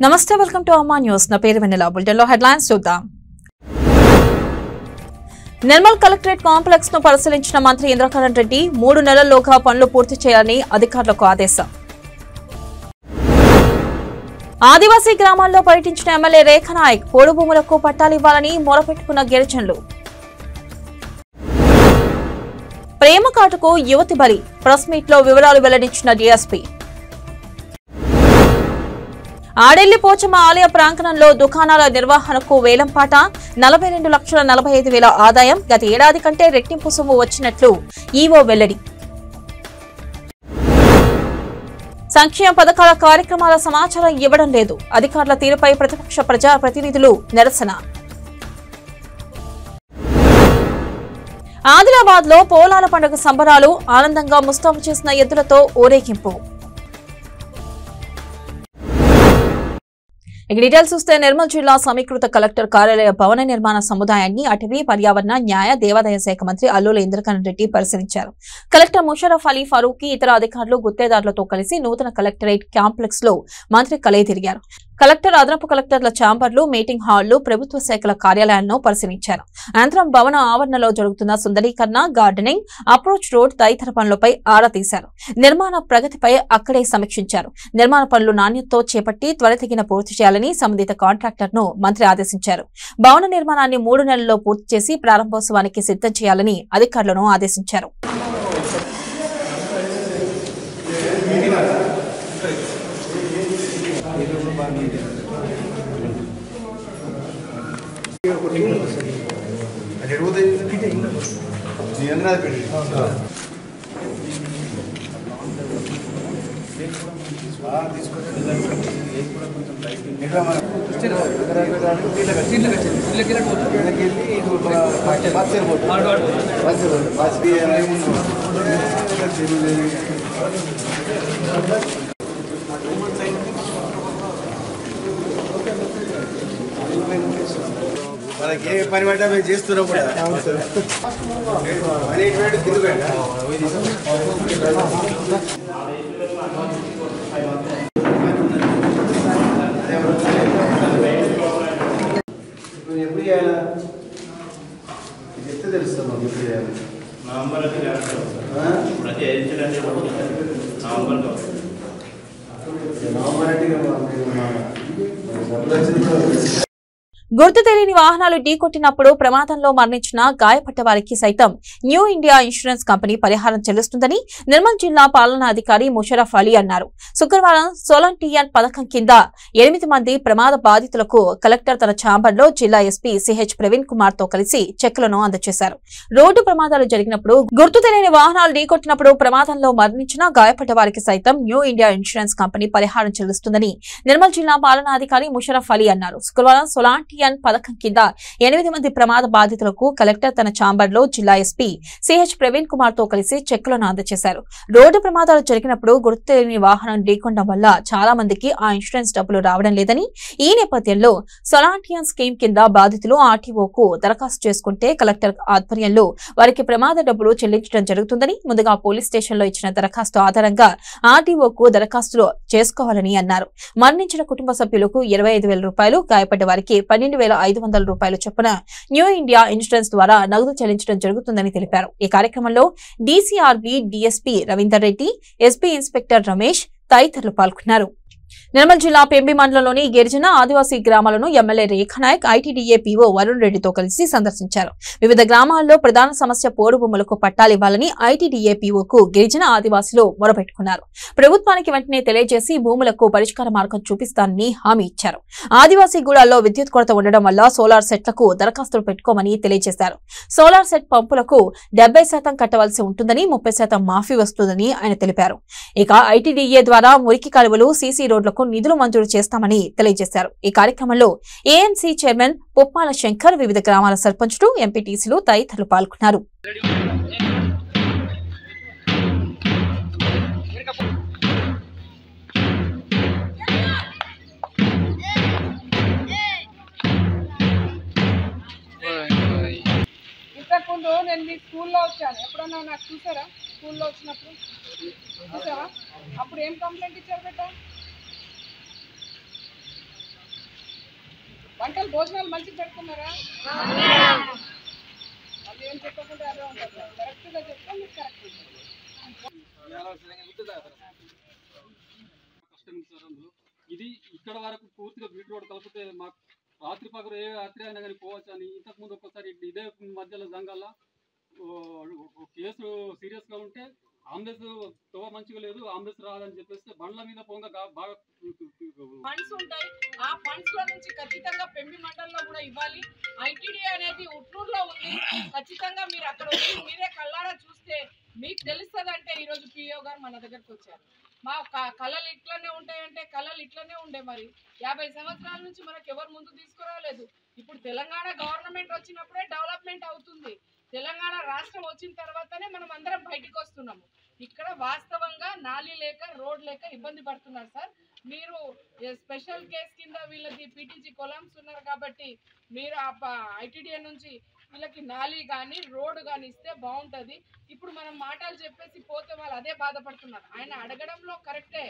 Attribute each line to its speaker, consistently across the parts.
Speaker 1: నమస్తే welcome to అమ్మా news నా పేరు వెన్నెల బులెటిన్ లో హెడ్లైన్స్ చూద్దాం నిర్మల్ కలెక్టరేట్ కాంప్లెక్స్ ను పరిశీలించిన మంత్రి ఇంద్రకరణ్ రెడ్డి మూడు నెలల్లోగా పనులు పూర్తి చేయాలని అధికారులకు ఆదేశం ఆదివాసీ గ్రామాల్లో పర్యటించిన ఎమ్మెల్యే రేఖ నాయక్ పోడు భూములకు పట్టాలు ఇవ్వాలని మొరపెట్టుకున్న గిరిజనులు ప్రేమ కాటుకు యువతి బలి ప్రెస్ మీట్ లో వివరాలు వెల్లడించిన డీఎస్పీ ఆడెల్లి పోచమ్మ ఆలయ ప్రాంగణంలో దుకాణాల నిర్వహణకు వేలంపాట నలభై రెండు లక్షల నలభై ఐదు వేల ఆదాయం గత ఏడాది కంటే రెట్టింపు సొమ్ము వచ్చినట్లు ఈవో వెల్లడి సంక్షేమ పథకాల కార్యక్రమాల సమాచారం ఇవ్వడం లేదు అధికారుల తీరుపై ప్రతిపక్ష ప్రజా ప్రతినిధులు నిరసన ఆదిలాబాద్ లో పోలాల పండుగ సంబరాలు ఆనందంగా ముస్తాబు చేసిన ఎద్దులతో ఊరేగింపు ఇక డీటెయిల్స్ చూస్తే నిర్మల్ జిల్లా సమీకృత కలెక్టర్ కార్యాలయ భవన నిర్మాణ సముదాయాన్ని అటవీ పర్యావరణ న్యాయ దేవాదాయ శాఖ మంత్రి అల్లుల ఇంద్రకరణ్ రెడ్డి పరిశీలించారు కలెక్టర్ ముషరఫ్ అలీ ఫరూకీ ఇతర అధికారులు గుత్తేదారులతో కలిసి నూతన కలెక్టరేట్ కాంప్లెక్స్ లో మంత్రి కలయి తిరిగారు కలెక్టర్ అదనపు కలెక్టర్ల ఛాంబర్లు మీటింగ్ హాళ్లు ప్రభుత్వ శాఖల కార్యాలయాలను పరిశీలించారు అనంతరం భవన ఆవరణలో జరుగుతున్న సుందరీకరణ గార్డెనింగ్ అప్రోచ్ రోడ్ తదితర పనులపై ఆరా తీశారు నిర్మాణ ప్రగతిపై అక్కడే సమీక్షించారు నిర్మాణ పనులు నాణ్యతతో చేపట్టి త్వరితగిన పూర్తి చేయాలని సంబంధిత కాంట్రాక్టర్ ను మంత్రి ఆదేశించారు భవన నిర్మాణాన్ని మూడు నెలల్లో పూర్తి చేసి ప్రారంభోత్సవానికి సిద్ధం చేయాలని అధికారులను ఆదేశించారు
Speaker 2: అది ఎడుగుతాయి నీ అందరూ పెట్టి మనకి ఏ పని పడ్డా మేము చేస్తున్నాం కూడా పని ఎటువంటి తిరుగుబెట్ట ఇప్పుడు ఎప్పుడు చేయాలా ఇది చెప్తే తెలుస్తాం మాకు ఎప్పుడు చేయాలి
Speaker 3: నవంబర్ అది
Speaker 2: ఆ?
Speaker 3: ప్రతి ఏజెన్సీలన్నీ నవంబర్
Speaker 2: నవంబర్ అంటే ఇక మా- మీరు మా- మా డబ్బులు వచ్చింది
Speaker 1: గుర్తు తెలియని వాహనాలు ఢీకొట్టినప్పుడు ప్రమాదంలో మరణించిన గాయపడ్డ వారికి సైతం న్యూ ఇండియా ఇన్సూరెన్స్ కంపెనీ పరిహారం చెల్లిస్తుందని నిర్మల్ జిల్లా పాలనాధికారి ముషరఫ్ అలీ అన్నారు శుక్రవారం సోలంటియన్ పథకం కింద ఎనిమిది మంది ప్రమాద బాధితులకు కలెక్టర్ తన ఛాంబర్లో జిల్లా ఎస్పీ సిహెచ్ ప్రవీణ్ కుమార్ తో కలిసి చెక్కులను అందజేశారు రోడ్డు ప్రమాదాలు జరిగినప్పుడు గుర్తు తెలియని వాహనాలు ఢీకొట్టినప్పుడు ప్రమాదంలో మరణించిన గాయపడ్డ వారికి సైతం న్యూ ఇండియా ఇన్సూరెన్స్ కంపెనీ పరిహారం చెల్లిస్తుందని నిర్మల్ జిల్లా పాలనాధికారి ముషరఫ్ అలీ అన్నారు శుక్రవారం సొలాంటియన్ పథకం కింద ఎనిమిది మంది ప్రమాద బాధితులకు కలెక్టర్ తన ఛాంబర్లో జిల్లా ఎస్పీ సిహెచ్ ప్రవీణ్ కుమార్ తో కలిసి చెక్కులను అందజేశారు రోడ్డు ప్రమాదాలు జరిగినప్పుడు గుర్తు తెలియని వాహనం ఢీకొనడం వల్ల చాలా మందికి ఆ ఇన్సూరెన్స్ డబ్బులు రావడం లేదని ఈ నేపథ్యంలో సొలాంటియన్ స్కీమ్ కింద బాధితులు ఆర్టీఓకు దరఖాస్తు చేసుకుంటే కలెక్టర్ ఆధ్వర్యంలో వారికి ప్రమాద డబ్బులు చెల్లించడం జరుగుతుందని ముందుగా పోలీస్ స్టేషన్ లో ఇచ్చిన దరఖాస్తు ఆధారంగా ఆర్టీఓకు దరఖాస్తులు చేసుకోవాలని అన్నారు మరణించిన కుటుంబ సభ్యులకు ఇరవై ఐదు వేల రూపాయలు గాయపడ్డ వారికి పన్నెండు వేల ఐదు వందల రూపాయలు చొప్పున న్యూ ఇండియా ఇన్సూరెన్స్ ద్వారా నగదు చెల్లించడం జరుగుతుందని తెలిపారు ఈ కార్యక్రమంలో DCRB DSP Ravinder Reddy SP inspector Ramesh తదితరులు పాల్గొన్నారు నిర్మల్ జిల్లా పెంబి మండలంలోని గిరిజన ఆదివాసీ గ్రామాలను MLA Rekha Nayak ITDA PO Varun రెడ్డితో కలిసి సందర్శించారు వివిధ గ్రామాల్లో ప్రధాన సమస్య పోడు భూములకు పట్టాలివ్వాలని ఐటీడీఏ పీఓకు గిరిజన ఆదివాసులు మొరపెట్టుకున్నారు ప్రభుత్వానికి వెంటనే తెలియజేసి భూములకు పరిష్కార మార్గం చూపిస్తానని హామీ ఇచ్చారు ఆదివాసీ గూడాల్లో విద్యుత్ కొరత ఉండడం వల్ల సోలార్ సెట్లకు దరఖాస్తులు పెట్టుకోమని తెలియజేశారు సోలార్ సెట్ పంపులకు డెబ్బై శాతం కట్టవలసి ఉంటుందని ముప్పై శాతం మాఫీ వస్తుందని ఆయన తెలిపారు ఇక ఐటీడీఏ ద్వారా మురికి కాలువలు సీసీ రోడ్లకు నిధులు మంజూరు చేస్తామని తెలియజేశారు ఈ కార్యక్రమంలో ఏఎంసీ చైర్మన్ పుప్పాల శంకర్ వివిధ గ్రామాల సర్పంచులు ఎంపీటీసీలు తదితరులు పాల్గొన్నారు
Speaker 4: ఇంతకుముందు నేను మీ స్కూల్లో వచ్చాను ఎప్పుడన్నా నాకు చూసారా స్కూల్లో వచ్చినప్పుడు చూసావా అప్పుడు ఏం కంప్లైంట్ ఇచ్చారు బిడ్డ వంటలు భోజనాలు మంచిగా పెడుతున్నారా వాళ్ళు ఏం చెప్పకుండా అదే ఉంటారు కరెక్ట్గా చెప్తే మీకు కరెక్ట్
Speaker 5: కష్టం ఉంది సార్ అందులో ఇది ఇక్కడ వరకు పూర్తిగా బీట్ రోడ్ కలిపితే మాకు రాత్రి పగలు ఏ రాత్రి అయినా కానీ పోవచ్చు అని ఇంతకు ముందు ఒక్కసారి ఇదే మధ్యలో జంగాల కేసు సీరియస్ గా ఉంటే అంబులెన్స్ తోవ మంచిగా లేదు అంబులెన్స్ రాదని చెప్పేసి బండ్ల మీద పోగా గా- బాగా
Speaker 4: ఫండ్స్ ఉంటాయి ఆ ఫండ్స్ లో నుంచి ఖచ్చితంగా పెంబి మండలంలో కూడా ఇవ్వాలి ఐటీడీ అనేది ఉట్నూరులో ఉంది ఖచ్చితంగా మీరు అక్కడ వచ్చి మీరే కళ్ళారా చూస్తే మీకు తెలుస్తుంది అంటే ఈ రోజు పిఓ గారు మన దగ్గరకు వచ్చారు మా క- కళలు ఇట్లనే ఉంటాయంటే కళలు ఇట్లనే ఉండే మరి యాభై సంవత్సరాల నుంచి మనకు ఎవరు ముందు తీసుకురాలేదు ఇప్పుడు తెలంగాణ గవర్నమెంట్ వచ్చినప్పుడే డెవలప్మెంట్ అవుతుంది తెలంగాణ రాష్ట్రం వచ్చిన తర్వాతనే మనం అందరం బయటికి వస్తున్నాము ఇక్కడ వాస్తవంగా నాలి లేక రోడ్ లేక ఇబ్బంది పడుతున్నారు సార్ మీరు స్పెషల్ కేస్ కింద వీళ్ళది పీటీజీ కొలామ్స్ ఉన్నారు కాబట్టి మీరు ఆ ఐటీడీఏ నుంచి వీళ్ళకి నాలి కానీ రోడ్డు కానీ ఇస్తే బాగుంటుంది ఇప్పుడు మనం మాటలు చెప్పేసి పోతే వాళ్ళు అదే బాధపడుతున్నారు ఆయన అడగడంలో కరెక్టే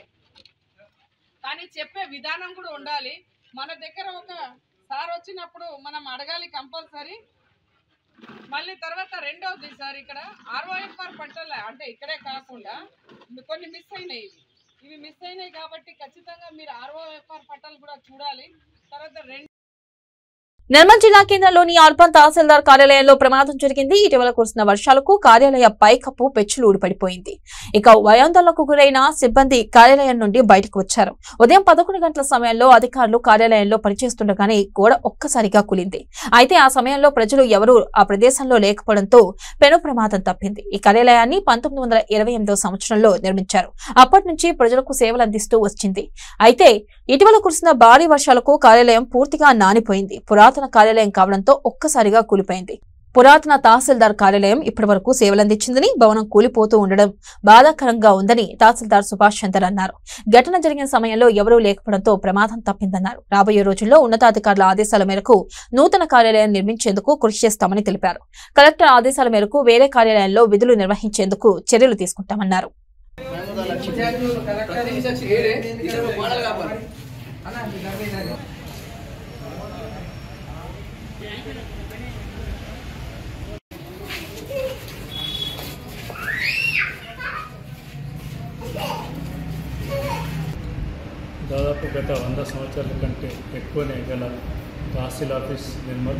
Speaker 4: కానీ చెప్పే విధానం కూడా ఉండాలి మన దగ్గర ఒక సార్ వచ్చినప్పుడు మనం అడగాలి కంపల్సరీ మళ్ళీ తర్వాత రెండవది సార్ ఇక్కడ ఆర్ఓఎఫ్ఆర్ పంటల అంటే ఇక్కడే కాకుండా కొన్ని మిస్ అయినాయి ఇవి ఇవి మిస్ అయినాయి కాబట్టి ఖచ్చితంగా మీరు ఆర్ఓఎఫ్ఆర్ పట్టాలు కూడా చూడాలి తర్వాత రెండు
Speaker 1: నిర్మల్ జిల్లా కేంద్రంలోని అర్బన్ తహసీల్దార్ కార్యాలయంలో ప్రమాదం జరిగింది ఇటీవల కురిసిన వర్షాలకు కార్యాలయ పైకప్పు పెచ్చులు ఊడిపడిపోయింది ఇక భయాందోళనకు గురైన సిబ్బంది కార్యాలయం నుండి బయటకు వచ్చారు ఉదయం పదకొండు గంటల సమయంలో అధికారులు కార్యాలయంలో పనిచేస్తుండగానే గోడ ఒక్కసారిగా కూలింది అయితే ఆ సమయంలో ప్రజలు ఎవరూ ఆ ప్రదేశంలో లేకపోవడంతో పెను ప్రమాదం తప్పింది ఈ కార్యాలయాన్ని పంతొమ్మిది వందల ఇరవై ఎనిమిదో సంవత్సరంలో నిర్మించారు అప్పటి నుంచి ప్రజలకు సేవలు అందిస్తూ వచ్చింది అయితే ఇటీవల కురిసిన భారీ వర్షాలకు కార్యాలయం పూర్తిగా నానిపోయింది పురాతన కార్యాలయం కావడంతో ఒక్కసారిగా కూలిపోయింది పురాతన తహసీల్దార్ కార్యాలయం ఇప్పటివరకు సేవలందించిందని భవనం కూలిపోతూ ఉండడం బాధాకరంగా ఉందని తహసీల్దార్ సుభాష్ చందర్ అన్నారు ఘటన జరిగిన సమయంలో ఎవరూ లేకపోవడంతో ప్రమాదం తప్పిందన్నారు రాబోయే రోజుల్లో ఉన్నతాధికారుల ఆదేశాల మేరకు నూతన కార్యాలయం నిర్మించేందుకు కృషి చేస్తామని తెలిపారు కలెక్టర్ ఆదేశాల మేరకు వేరే కార్యాలయంలో విధులు నిర్వహించేందుకు చర్యలు తీసుకుంటామన్నారు
Speaker 6: దాదాపు గత వంద సంవత్సరాల కంటే ఎక్కువనే గల తహసీల్ ఆఫీస్ నిర్మల్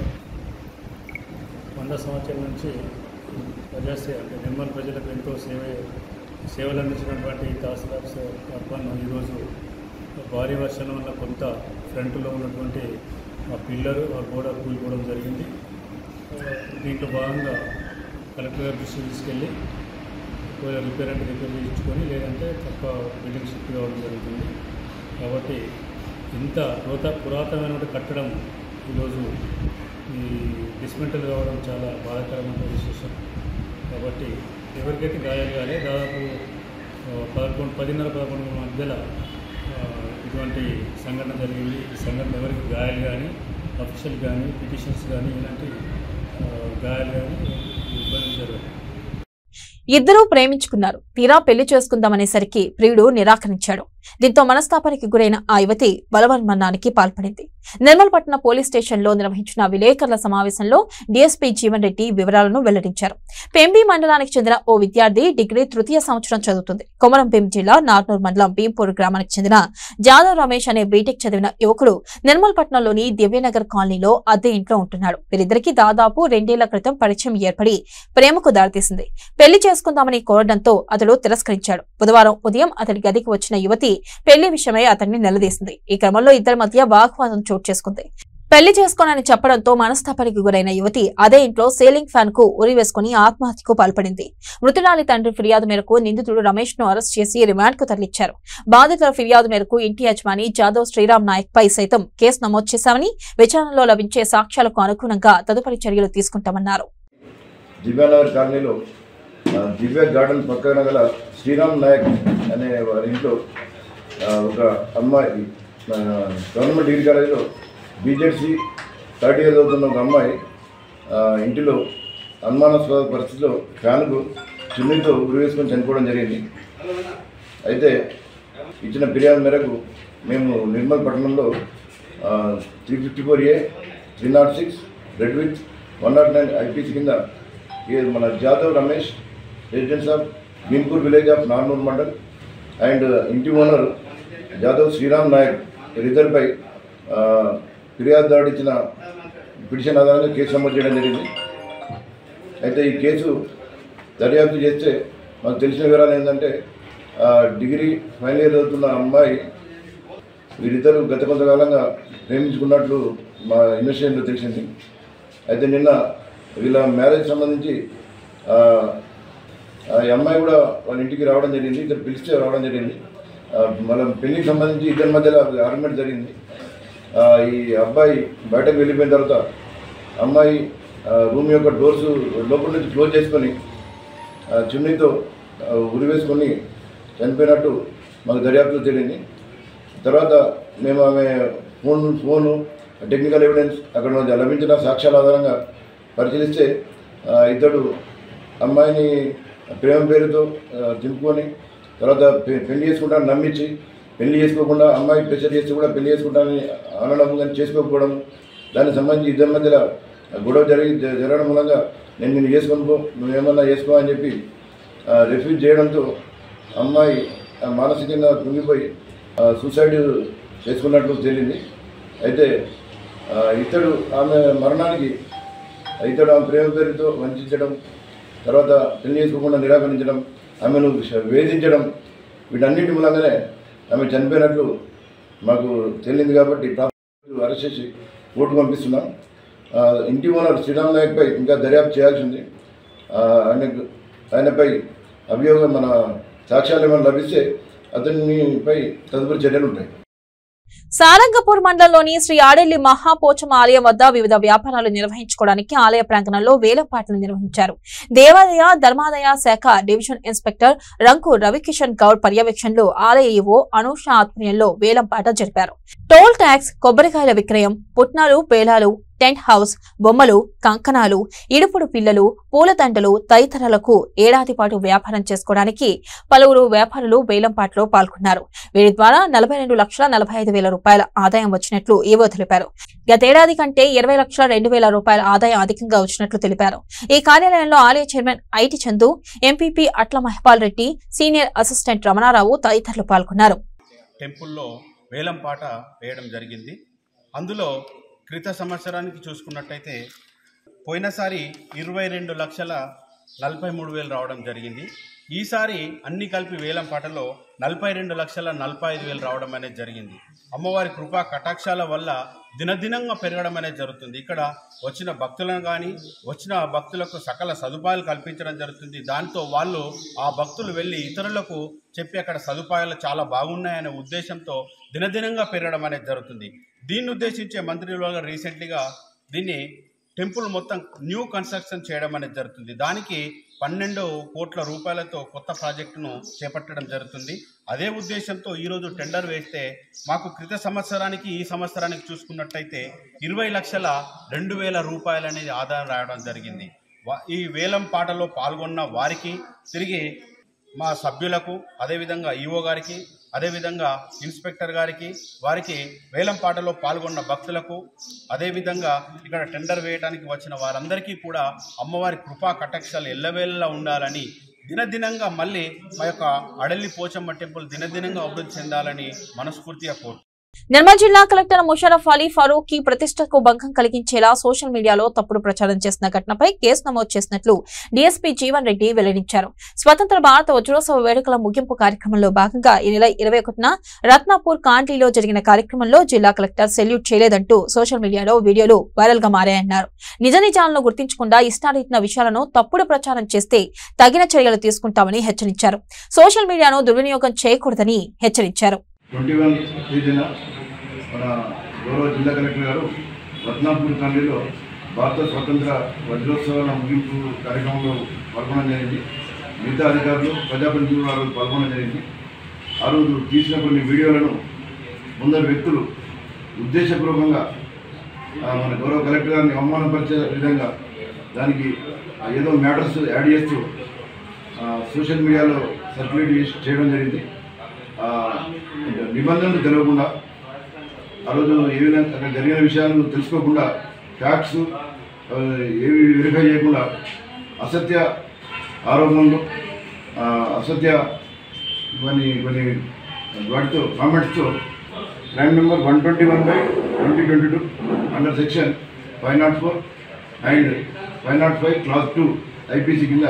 Speaker 6: వంద సంవత్సరాల నుంచి ప్రజాసేవ అంటే నిర్మల్ ప్రజలకు ఎంతో సేవ సేవలు అందించినటువంటి ఈ తహసీల్ ఆఫీస్ అర్బన్ ఈరోజు భారీ వర్షం వల్ల కొంత ఫ్రంట్లో ఉన్నటువంటి ఆ పిల్లరు ఆ గోడ కూలిపోవడం జరిగింది ఆ, దీంట్లో భాగంగా కలెక్టర్ గారి దృష్టికి తీసుకెళ్ళి ఒకవేళ రిపేర్ అంటే రిపేర్ చేయించుకొని లేదంటే తప్ప బిల్డింగ్ షిఫ్ట్ కావడం జరుగుతుంది కాబట్టి ఇంత పురాత పురాతనమైన కట్టడం ఈరోజు ఈ డిస్మెంటల్ కావడం చాలా బాధాకరమైన విశేషం కాబట్టి ఎవరికైతే గాయాలు కాలే దాదాపు ఆ, పదకొండు పదిన్నర పదకొండు మధ్యలో ఆ, ఇటువంటి సంఘటన జరిగింది ఈ సంఘటన ఎవరికి గాయాలు కానీ అఫీషియల్ కానీ పిటిషన్స్ కానీ ఇలాంటి ఆ, గాయాలు కానీ ఇబ్బంది జరగదు
Speaker 1: ఇద్దరూ ప్రేమించుకున్నారు తీరా పెళ్లి చేసుకుందామనేసరికి ప్రియుడు నిరాకరించాడు దీంతో మనస్తాపానికి గురైన ఆ యువతి బలవన్మరణానికి పాల్పడింది నిర్మల్ పట్టణ పోలీస్ స్టేషన్లో నిర్వహించిన విలేకరుల సమావేశంలో డీఎస్పీ జీవన్ రెడ్డి వివరాలను వెల్లడించారు పెంబి మండలానికి చెందిన ఓ విద్యార్థి డిగ్రీ తృతీయ సంవత్సరం చదువుతుంది కొమరం భీం జిల్లా నార్నూర్ మండలం భీంపూర్ గ్రామానికి చెందిన జాదవ్ రమేష్ అనే బీటెక్ చదివిన యువకుడు నిర్మల్ పట్టణంలోని దివ్యనగర్ కాలనీలో అద్దె ఇంట్లో ఉంటున్నాడు వీరిద్దరికీ దాదాపు రెండేళ్ల క్రితం పరిచయం ఏర్పడి ప్రేమకు దారితీసింది పెళ్లి చేసుకుందామని కోరడంతో అతడు తిరస్కరించాడు బుధవారం ఉదయం అతడి గదికి వచ్చిన యువతి పెళ్లి విషయమై అతన్ని నిలదీసింది ఈ క్రమంలో ఇద్దరి మధ్య వాగ్వాదం చోటు చేసుకుంది పెళ్లి చేసుకోనని చెప్పడంతో మనస్తాపానికి గురైన యువతి అదే ఇంట్లో సీలింగ్ ఫ్యాన్ కు ఉరి వేసుకుని ఆత్మహత్యకు పాల్పడింది మృతురాలి తండ్రి ఫిర్యాదు మేరకు నిందితుడు రమేష్ ను అరెస్ట్ చేసి రిమాండ్ కు తరలించారు బాధితుల ఫిర్యాదు మేరకు ఇంటి యజమాని జాదవ్ శ్రీరామ్ నాయక్ పై సైతం కేసు నమోదు చేశామని విచారణలో లభించే సాక్ష్యాలకు అనుగుణంగా తదుపరి చర్యలు తీసుకుంటామన్నారు
Speaker 7: దివ్యానగర్ కాలనీలో ఆ, దివ్య గార్డెన్ పక్కన గల శ్రీరామ్ నాయక్ అనే వారి ఇంట్లో ఆ, ఒక అమ్మాయి ఆ, గవర్నమెంట్ డిగ్రీ కాలేజీలో బీజెడ్సీ థర్డ్ ఇయర్ చదువుతున్న ఒక అమ్మాయి ఆ, ఇంటిలో అనుమానాస్పద పరిస్థితిలో ఫ్యాన్కు చున్నీతో ఉరి వేసుకొని చనిపోవడం జరిగింది అయితే ఇచ్చిన ఫిర్యాదు మేరకు మేము నిర్మల్ పట్టణంలో three fifty four A three not six read with one not nine IPC కింద ఈ మన Jadhav Ramesh residence of Bhimpur village of Narnoor mandal and ఇంటి ఓనర్ జాదవ్ శ్రీరామ్ నాయక్ వీరిద్దరిపై ఆ, ఫిర్యాదుదారుడు ఇచ్చిన పిటిషన్ ఆధారంగా కేసు నమోదు చేయడం జరిగింది అయితే ఈ కేసు దర్యాప్తు చేస్తే మాకు తెలిసిన వివరాలు ఏంటంటే ఆ, డిగ్రీ ఫైనల్ ఇయర్ చదువుతున్న అమ్మాయి వీరిద్దరు గత కొంతకాలంగా ప్రేమించుకున్నట్లు మా ఇన్వెస్టిగేషన్లో తెలిసింది అయితే నిన్న వీళ్ళ మ్యారేజ్ సంబంధించి ఆ, ఆ ఈ అమ్మాయి కూడా వాళ్ళ ఇంటికి రావడం జరిగింది ఇద్దరు పిలిస్తే రావడం జరిగింది ఆ, మన పెళ్లికి సంబంధించి ఇద్దరి మధ్యలో ఆర్గ్యుమెంట్ జరిగింది ఆ, ఈ అబ్బాయి బయటకు వెళ్ళిపోయిన తర్వాత అమ్మాయి ఆ, రూమ్ యొక్క డోర్స్ లోపల నుంచి క్లోజ్ చేసుకొని ఆ, చున్నీతో ఆ, ఉరివేసుకొని చనిపోయినట్టు మాకు దర్యాప్తులో తెలియంది తర్వాత మేము ఆమె ఫోన్ ఫోను టెక్నికల్ ఎవిడెన్స్ అక్కడ నుంచి లభించిన సాక్ష్యాల ఆధారంగా పరిశీలిస్తే ఆ, ఇతడు అమ్మాయిని ప్రేమ పేరుతో ఆ, దింపుకొని తర్వాత పె- పెళ్లి చేసుకుంటానని నమ్మించి పెళ్లి చేసుకోకుండా అమ్మాయి ప్రెషర్ చేసి కూడా పెళ్లి చేసుకుంటానని అనడం కానీ చేసుకోకపోవడం దానికి సంబంధించి ఇద్దరి మధ్యలో గొడవ జరిగి జ- జరగడం మూలంగా నేను నిన్ను చేసుకొని పో నువ్వేమన్నా చేసుకో అని చెప్పి రిఫ్యూజ్ చేయడంతో అమ్మాయి ఆ, మానసికంగా కుంగిపోయి ఆ, సూసైడ్ చేసుకున్నట్లు తేలింది అయితే ఆ, ఇతడు ఆమె మరణానికి ఇతడు ఆమె ప్రేమ పేరుతో వంచడం తర్వాత పెళ్లి చేసుకోకుండా నిరాకరించడం ఆమెను వేధించడం వీటన్నిటి మూలంగానే ఆమె చనిపోయినట్లు మాకు తెలియదు కాబట్టి ప్రాపర్ అరెస్ట్ చేసి కోర్టు పంపిస్తున్నాం ఆ, ఇంటి ఓనర్ శ్రీరామ్ నాయక్పై ఇంకా దర్యాప్తు చేయాల్సి ఉంది ఆ, ఆయనకు ఆయనపై అభియోగం మన సాక్ష్యాలు ఏమైనా లభిస్తే అతనిపై తదుపరి చర్యలు ఉంటాయి
Speaker 1: సారంగపూర్ మండలంలోని శ్రీ ఆడెల్లి మహాపోచమ ఆలయం వద్ద వివిధ వ్యాపారాలు నిర్వహించుకోవడానికి ఆలయ ప్రాంగణంలో వేలంపాటలు నిర్వహించారు దేవాదాయ ధర్మాదాయ శాఖ డివిజన్ ఇన్స్పెక్టర్ రంకు రవికిషన్ గౌడ్ పర్యవేక్షణలో ఆలయ ఈవో అనూష ఆధ్వర్యంలో వేలంపాట జరిపారు టోల్ ట్యాక్స్ కొబ్బరికాయల విక్రయం పుట్నాలు పేలాలు టెంట్ హౌస్ బొమ్మలు కంకణాలు ఇడుపుడు పిల్లలు పూలదండలు తదితరాలకు ఏడాది పాటు వ్యాపారం చేసుకోవడానికి పలువురు వ్యాపారులు వేలంపాట్లో పాల్గొన్నారు వీరి ద్వారా నలభై రెండు లక్షల నలభై ఐదు వేల రూపాయల ఆదాయం వచ్చినట్లు ఈవో తెలిపారు గతేడాది కంటే ఇరవై లక్షల రెండు వేల రూపాయల ఆదాయం అధికంగా వచ్చినట్లు తెలిపారు ఈ కార్యాలయంలో ఆలయ chairman IT Chandu MPP Atla Mahipal Reddy senior assistant Ramanarao తదితరులు పాల్గొన్నారు
Speaker 8: టెంపుల్లో వేలం పాట వేయడం జరిగింది అందులో క్రిత సంవత్సరానికి చూసుకున్నట్టయితే పోయినసారి ఇరవై రెండు లక్షల నలభై మూడు వేలు రావడం జరిగింది ఈసారి అన్ని కలిపి వేలం పాటలో నలభై రెండు లక్షల నలభై ఐదు వేలు రావడం అనేది జరిగింది అమ్మవారి కృపా కటాక్షాల వల్ల దినదినంగా పెరగడం అనేది జరుగుతుంది ఇక్కడ వచ్చిన భక్తులను కానీ వచ్చిన భక్తులకు సకల సదుపాయాలు కల్పించడం జరుగుతుంది దాంతో వాళ్ళు ఆ భక్తులు వెళ్ళి ఇతరులకు చెప్పి అక్కడ సదుపాయాలు చాలా బాగున్నాయనే ఉద్దేశంతో దినదినంగా పెరగడం అనేది జరుగుతుంది దీన్ని ఉద్దేశించే మంత్రి వాళ్ళు రీసెంట్లీగా దీన్ని టెంపుల్ మొత్తం న్యూ కన్స్ట్రక్షన్ చేయడం అనేది జరుగుతుంది దానికి పన్నెండు కోట్ల రూపాయలతో కొత్త ప్రాజెక్టును చేపట్టడం జరుగుతుంది అదే ఉద్దేశంతో ఈరోజు టెండర్ వేస్తే మాకు క్రిత సంవత్సరానికి ఈ సంవత్సరానికి చూసుకున్నట్టయితే ఇరవై లక్షల రెండు వేల రూపాయలు అనేది ఆదాయం రావడం జరిగింది వా- ఈ వేలం పాటలో పాల్గొన్న వారికి తిరిగి మా సభ్యులకు అదేవిధంగా ఈఓ గారికి అదేవిధంగా ఇన్స్పెక్టర్ గారికి వారికి వేలం పాటలో పాల్గొన్న భక్తులకు అదేవిధంగా ఇక్కడ టెండర్ వేయడానికి వచ్చిన వారందరికీ కూడా అమ్మవారి కృపా కటాక్షాలు ఎల్లవేళలా ఉండాలని దినదినంగా మళ్ళీ మా యొక్క అడల్లి పోచమ్మ టెంపుల్ దినదినంగా అభివృద్ధి చెందాలని మనస్ఫూర్తిగా కోరు
Speaker 1: నిర్మల్ జిల్లా కలెక్టర్ ముషరఫ్ అలీ ఫరూక్ కి ప్రతిష్టకు భంగం కలిగించేలా సోషల్ మీడియాలో తప్పుడు ప్రచారం చేసిన ఘటనపై కేసు నమోదు చేసినట్లు డీఎస్పీ జీవన్ రెడ్డి వెల్లడించారు స్వతంత్ర భారత వజ్రోత్సవ వేడుకల ముగింపు కార్యక్రమంలో భాగంగా ఈ నెల ఇరవై ఒకటిన రత్నాపూర్ కాంట్లీలో జరిగిన కార్యక్రమంలో జిల్లా కలెక్టర్ సెల్యూట్ చేయలేదంటూ సోషల్ మీడియాలో వీడియోలు వైరల్ గా మారాయన్నారు నిజ నిజాలను గుర్తించకుండా ఇష్టారీతిన విషయాలను తప్పుడు ప్రచారం చేస్తే తగిన చర్యలు తీసుకుంటామని హెచ్చరించారు సోషల్ మీడియాను దుర్వినియోగం చేయకూడదని హెచ్చరించారు
Speaker 7: ట్వంటీ వన్ తేదీన మన గౌరవ జిల్లా కలెక్టర్ గారు రత్నాపూర్ కాలనీలో భారత స్వతంత్ర వజ్రోత్సవాల ముగింపు కార్యక్రమంలో పాల్గొనడం జరిగింది మిగతా అధికారులు ప్రజాప్రతినిధులు వారు పాల్గొనడం జరిగింది ఆ రోజు తీసిన కొన్ని వీడియోలను కొందరు వ్యక్తులు ఉద్దేశపూర్వకంగా ఆ, మన గౌరవ కలెక్టర్ గారిని అవమానపరిచే విధంగా దానికి ఏదో మ్యాటర్స్ యాడ్ చేస్తూ ఆ, సోషల్ మీడియాలో సర్క్యులేట్ చేసి చేయడం జరిగింది ఆ, నిబంధనలు తెలియకుండా ఆ రోజు ఏ విధంగా అక్కడ జరిగిన విషయాలను తెలుసుకోకుండా ఫ్యాక్ట్స్ ఆ, ఏవి వెరిఫై చేయకుండా అసత్య ఆరోపణలు ఆ, అసత్య కొన్ని కొన్ని వాటితో కామెంట్స్తో crime number one twenty one by twenty twenty two under section five not four and five not five class two IPC కింద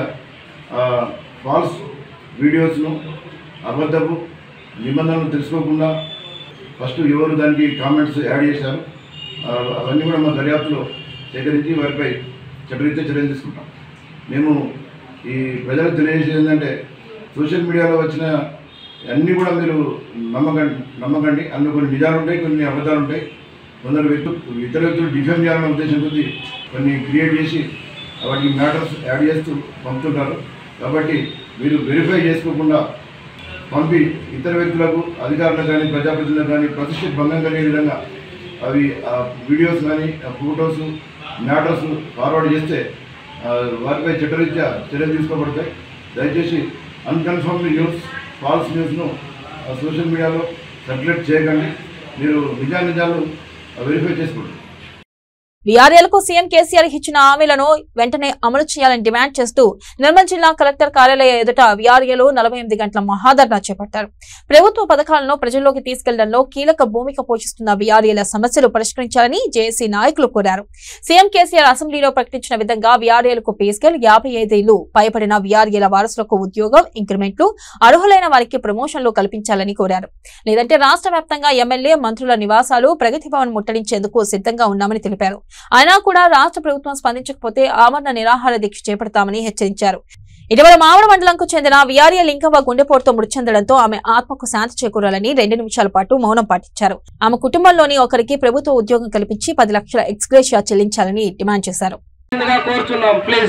Speaker 7: ఫాల్స్ వీడియోస్ను అబద్ధపు నిబంధనలు తెలుసుకోకుండా ఫస్ట్ ఎవరు దానికి కామెంట్స్ యాడ్ చేశారు ఆ, అవన్నీ కూడా మా దర్యాప్తులో సేకరించి వారిపై చట్టరీత్యా చర్యలు తీసుకుంటాం మేము ఈ ప్రజలకు తెలియజేసేది ఏంటంటే సోషల్ మీడియాలో వచ్చిన అన్నీ కూడా మీరు నమ్మకండి నమ్మకండి అందులో కొన్ని నిజాలు ఉంటాయి కొన్ని అబద్ధాలు ఉంటాయి కొందరు వ్యక్తులు ఇతర వ్యక్తులు డిఫెమ్ చేయాలనే ఉద్దేశం కొద్దీ కొన్ని క్రియేట్ చేసి వాటికి మ్యాటర్స్ యాడ్ చేస్తూ పంపుతుంటారు కాబట్టి మీరు వెరిఫై చేసుకోకుండా పంపి ఇతర వ్యక్తులకు అధికారులకు కానీ ప్రజాప్రతినిధులకు కానీ ప్రతిష్ట భంగం కలిగే విధంగా అవి ఆ వీడియోస్ కానీ ఆ ఫోటోస్ మ్యాటర్స్ ఫార్వర్డ్ చేస్తే ఆ, వారిపై చట్టరీత్యా చర్యలు తీసుకోబడతాయి దయచేసి అన్కన్ఫర్మ్డ్ న్యూస్ ఫాల్స్ న్యూస్ను సోషల్ మీడియాలో సర్క్యులేట్ చేయకండి మీరు నిజానిజాలు వెరిఫై చేసుకోండి
Speaker 1: వీఆర్ఎల్కు సీఎం కేసీఆర్ ఇచ్చిన హామీలను వెంటనే అమలు చేయాలని డిమాండ్ చేస్తూ నిర్మల్ జిల్లా కలెక్టర్ కార్యాలయ ఎదుట వీఆర్ఏలు నలభై ఎనిమిది గంటల మహాధర్నా చేపట్టారు ప్రభుత్వ పథకాలను ప్రజల్లోకి తీసుకెళ్లడంలో కీలక భూమిక పోషిస్తున్న వీఆర్ఏల సమస్యలు పరిష్కరించాలని జేఏసీ నాయకులు కోరారు సీఎం కేసీఆర్ అసెంబ్లీలో ప్రకటించిన విధంగా వీఆర్ఏలకు పే స్కేల్ యాభై ఐదేళ్లు పైబడిన వీఆర్ఏల వారసులకు ఉద్యోగం ఇంక్రిమెంట్లు అర్హులైన వారికి ప్రమోషన్లు కల్పించాలని కోరారు లేదంటే రాష్ట్ర వ్యాప్తంగా ఎమ్మెల్యే మంత్రుల నివాసాలు ప్రగతి భవన్ ముట్టడించేందుకు సిద్ధంగా ఉన్నామని తెలిపారు అయినా కూడా రాష్ట్ర ప్రభుత్వం స్పందించకపోతే ఆమరణ నిరాహార దీక్ష చేపడతామని హెచ్చరించారు ఇటీవల మామిడి మండలంకు చెందిన విఆర్ఏ లింకవ్వ గుండెపోటుతో మృతి చెందడంతో ఆమె ఆత్మకు శాంతి చేకూరాలని రెండు నిమిషాల పాటు మౌనం పాటించారు ఆమె కుటుంబంలోని ఒకరికి ప్రభుత్వ ఉద్యోగం కల్పించి పది లక్షల ఎక్స్గ్రేషియా చెల్లించాలని డిమాండ్ చేశారు
Speaker 2: కోరుచున్నాం ప్లీజ్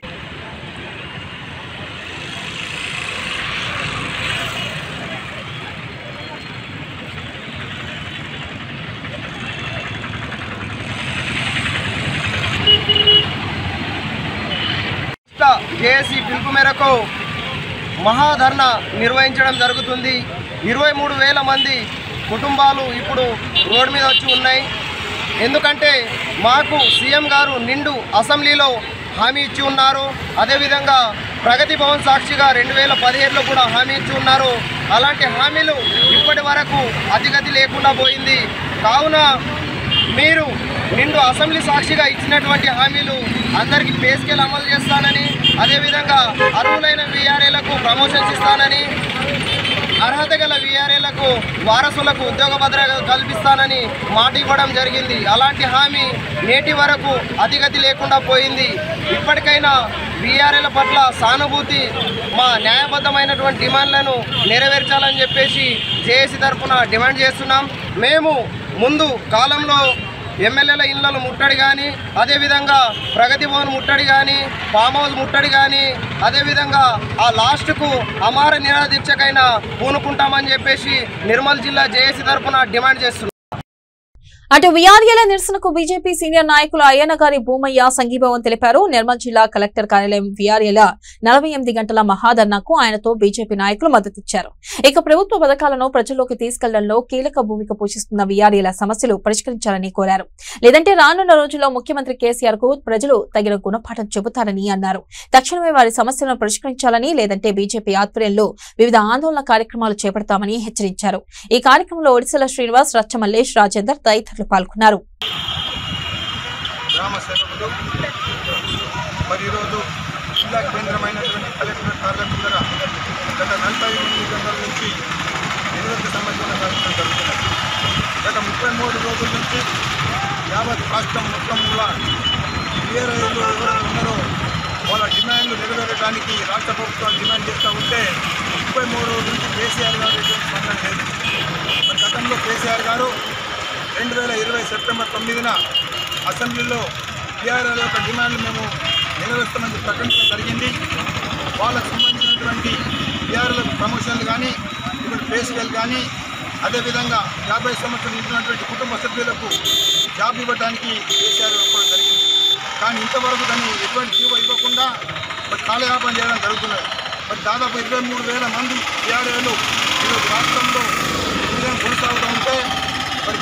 Speaker 2: జేఏసీ పిలుపు మేరకు మహాధర్ణ నిర్వహించడం జరుగుతుంది ఇరవై మూడు వేల మంది కుటుంబాలు ఇప్పుడు రోడ్డు మీద వచ్చి ఉన్నాయి ఎందుకంటే మాకు సీఎం గారు నిండు అసెంబ్లీలో హామీ ఇచ్చి ఉన్నారు అదేవిధంగా ప్రగతి భవన్ సాక్షిగా రెండు వేల పదిహేడులో కూడా హామీ ఇచ్చి ఉన్నారు అలాంటి హామీలు ఇప్పటి వరకు అతిగతి లేకుండా పోయింది కావున మీరు నిండు అసెంబ్లీ సాక్షిగా ఇచ్చినటువంటి హామీలు అందరికీ పే స్కేల్ అమలు చేస్తానని అదేవిధంగా అర్హులైన వీఆర్ఏలకు ప్రమోషన్స్ ఇస్తానని అర్హత గల వీఆర్ఏలకు వారసులకు ఉద్యోగ భద్రత కల్పిస్తానని మాట ఇవ్వడం జరిగింది అలాంటి హామీ నేటి వరకు అధిగతి లేకుండా పోయింది ఇప్పటికైనా వీఆర్ఏల పట్ల సానుభూతి మా న్యాయబద్ధమైనటువంటి డిమాండ్లను నెరవేర్చాలని చెప్పేసి జేఏసీ తరఫున డిమాండ్ చేస్తున్నాం మేము ముందు కాలంలో ఎమ్మెల్యేల ఇళ్లను ముట్టడి కానీ అదేవిధంగా ప్రగతి భవన్ ముట్టడి కానీ ఫామ్ హౌస్ ముట్టడి కానీ అదేవిధంగా ఆ లాస్ట్కు అమార నిరాదీక్షకైనా పూనుకుంటామని చెప్పేసి నిర్మల్ జిల్లా జేఏసీ తరఫున డిమాండ్ చేస్తున్నాం
Speaker 1: అటు విఆర్ఏల నిరసనకు బీజేపీ సీనియర్ నాయకులు అయ్యన్న గారి భూమయ్య సంఘీభావం తెలిపారు నిర్మల్ జిల్లా కలెక్టర్ కార్యాలయం విఆర్ఏల నలభై ఎనిమిది గంటల మహాధర్నాకు ఆయనతో బీజేపీ నాయకులు మద్దతిచ్చారు ఇక ప్రభుత్వ పథకాలను ప్రజల్లోకి తీసుకెళ్లడంలో కీలక భూమిక పోషిస్తున్న విఆర్ఏల సమస్యలు పరిష్కరించాలని కోరారు లేదంటే రానున్న రోజుల్లో ముఖ్యమంత్రి కేసీఆర్ కు ప్రజలు తగిన గుణపాఠం చెబుతారని అన్నారు తక్షణమే వారి సమస్యలను పరిష్కరించాలని లేదంటే బీజేపీ ఆధ్వర్యంలో వివిధ ఆందోళన కార్యక్రమాలు చేపడతామని హెచ్చరించారు ఈ కార్యక్రమంలో ఒడిశల శ్రీనివాస్ రచ్చ మల్లేష్ రాజేందర్ తదితరులు పాల్గొన్నారు
Speaker 9: గ్రామ సేవకులు మరి ఈరోజు జిల్లా కేంద్రమైనటువంటి కలెక్టర్ కార్యాలయం దగ్గర గత నలభై ఎనిమిది గంటల నుంచి నిరవధి సంబంధించిన కార్యక్రమం జరుగుతున్నాయి గత ముప్పై మూడు రోజుల నుంచి యావత్ రాష్ట్రం మొత్తం కూడా క్లియర్లు ఎవరైతే ఉన్నారో వాళ్ళ డిమాండ్లు నెరవేరడానికి రాష్ట్ర ప్రభుత్వం డిమాండ్ చేస్తూ ఉంటే ముప్పై మూడు రోజుల నుంచి కేసీఆర్ గారు ఎటువంటి స్పందన లేదు మరి గతంలో కేసీఆర్ గారు రెండు వేల ఇరవై సెప్టెంబర్ తొమ్మిదిన అసెంబ్లీలో టీఆర్ఎల్ యొక్క డిమాండ్లు మేము నెరవేరుస్తామని ప్రకటించడం జరిగింది వాళ్ళకు సంబంధించినటువంటి టీఆర్ఎల్ ప్రమోషన్లు కానీ ఇప్పుడు పే స్కేల్ కానీ అదేవిధంగా యాభై సంవత్సరాలు నిండినటువంటి కుటుంబ సభ్యులకు జాబ్ ఇవ్వడానికి కేసీఆర్ ఇవ్వడం జరిగింది కానీ ఇంతవరకు దాన్ని ఎటువంటి జీవో ఇవ్వకుండా మరి కాలయాపన చేయడం జరుగుతున్నది మరి దాదాపు ఇరవై మూడు వేల మంది టీఆర్ఏలు ఈరోజు రాష్ట్రంలో ఉద్యోగం కొనసాగుతూ ఉంటే మరి